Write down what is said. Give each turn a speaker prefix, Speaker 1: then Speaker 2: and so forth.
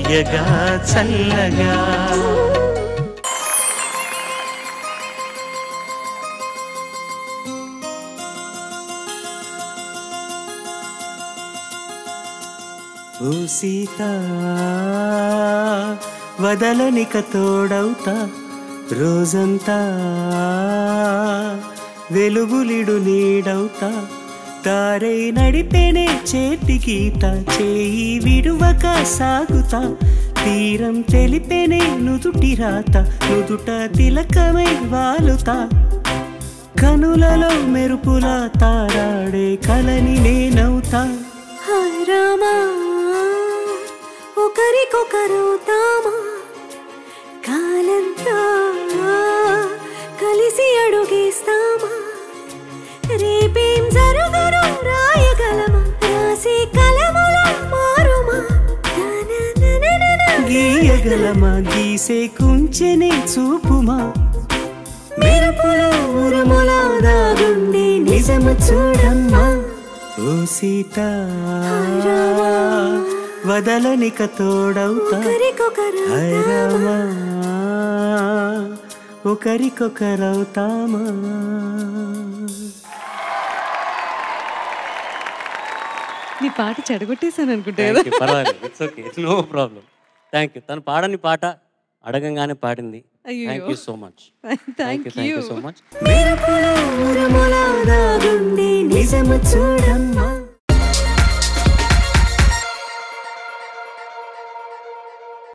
Speaker 1: తీయగా చల్లగా ఓ సీత వదలనిక తోడవుతా రోజంతా వెలుగులిడు నీడవుతా తారై నడిపేనే చేతి గీత చేయి విడువక సాగుతా తీరం తెలిపేనే నుదుటి రాత నుదుట తిలకమై వాలుతా కనులలో మెరుపుల తారాడే కలని నేనవుతా
Speaker 2: హాయ్ రామా ఒకరికొకరవుతామా కాలంతా కలిసి అడుగేస్తామా రేపేం జరుగును రాయగలమా రాసే కలముల మారుమా తననననన.
Speaker 1: గీయగలమా గీసే కుంచెనే చూపుమా మెరుపులో ఉరుముల దాగుండే నిజము చూడమ్మా ఓ సీత వదలనిక తోడవుతా
Speaker 2: ఒకరికొకరు
Speaker 1: హై రామా ఒకరికొకరవుతామా
Speaker 3: నీ పాట చెడగొట్టేశాను అనుకుంటా కదా
Speaker 4: థ్యాంక్ యూ పర్వాలేదు it's okay no problem thank you తను పాడని పాట అడగంగానే పాడింది
Speaker 3: అయ్యయ్యో.
Speaker 4: Thank you so much
Speaker 3: thank
Speaker 4: thank
Speaker 3: you
Speaker 4: you so much
Speaker 1: మెరుపులో ఉరుముల దాగుండే నిజము చూడమ్మా